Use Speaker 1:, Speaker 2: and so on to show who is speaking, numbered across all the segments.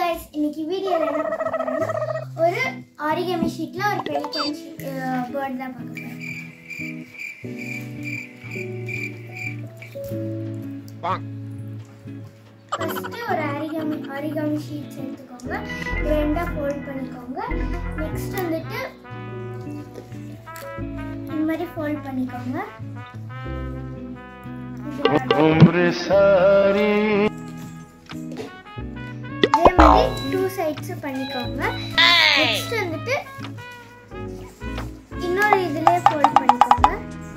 Speaker 1: Guys இன்னைக்கு வீடியோவில் என்ன பார்க்க போறோம்னா ஒரு ஆரிகமி ஷீட்டில் ஒரு பெலிகன் பேர்ட் தான் பார்க்க போகிறோம் ஃபஸ்ட்டு ஒரு ஆரிகமி ஆரிகமி ஷீட்ஸ் எடுத்துக்கோங்க இது ரெண்டாக ஃபோல்ட் பண்ணிக்கோங்க நெக்ஸ்ட் வந்துட்டு இந்த மாதிரி ஃபோல்ட் பண்ணிக்கோங்க இது
Speaker 2: उम्र सारी
Speaker 1: இதே மாதிரி டூ சைட்ஸும் பண்ணிக்கோங்க நெக்ஸ்ட் வந்துட்டு இன்னொரு இதுலயே ஃபோல்ட் பண்ணிக்கோங்க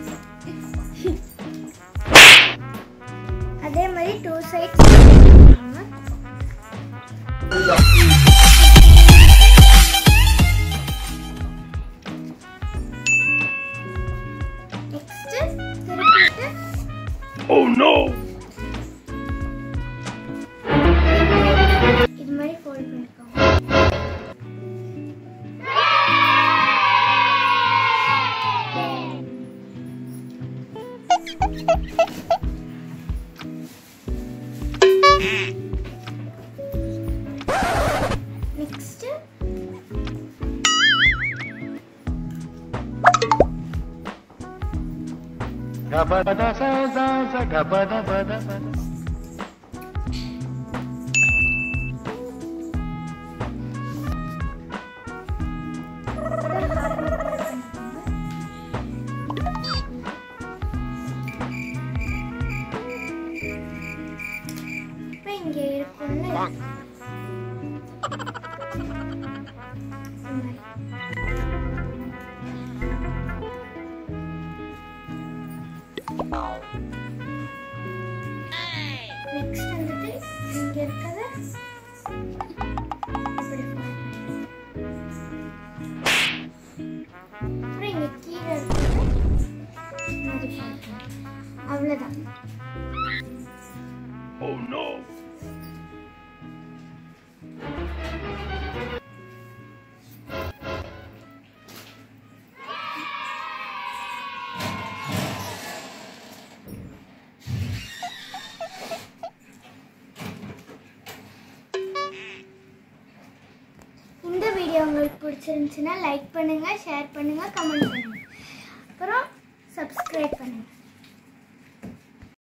Speaker 1: அதே மாதிரி டூ சைட்ஸ் பண்ணிக்கோங்க நெக்ஸ்ட் திருப்பிட்டு
Speaker 2: Oh no!
Speaker 1: இது மாதிரி ஃபோல்ட் பண்ணிக்கோங்க next
Speaker 2: Gapada sa sa sa gapada pada pada.
Speaker 1: இப்போ இங்க இருக்கும்ல இந்த மாதிரி. நெக்ஸ்ட் வந்துட்டு இங்க இருக்கிறத இப்படி fold பண்ணி. அப்புறம் இங்க கீழே இருக்கிறத இந்த மாதிரி fold பண்ணி. அவ்வளவுதான்
Speaker 2: Oh no!
Speaker 1: இந்த வீடியோ உங்களுக்கு பிடிச்சிருந்துச்சுன்னா லைக் பண்ணுங்க ஷேர் பண்ணுங்க கமெண்ட் பண்ணுங்க அப்புறம் சப்ஸ்கிரைப் பண்ணுங்க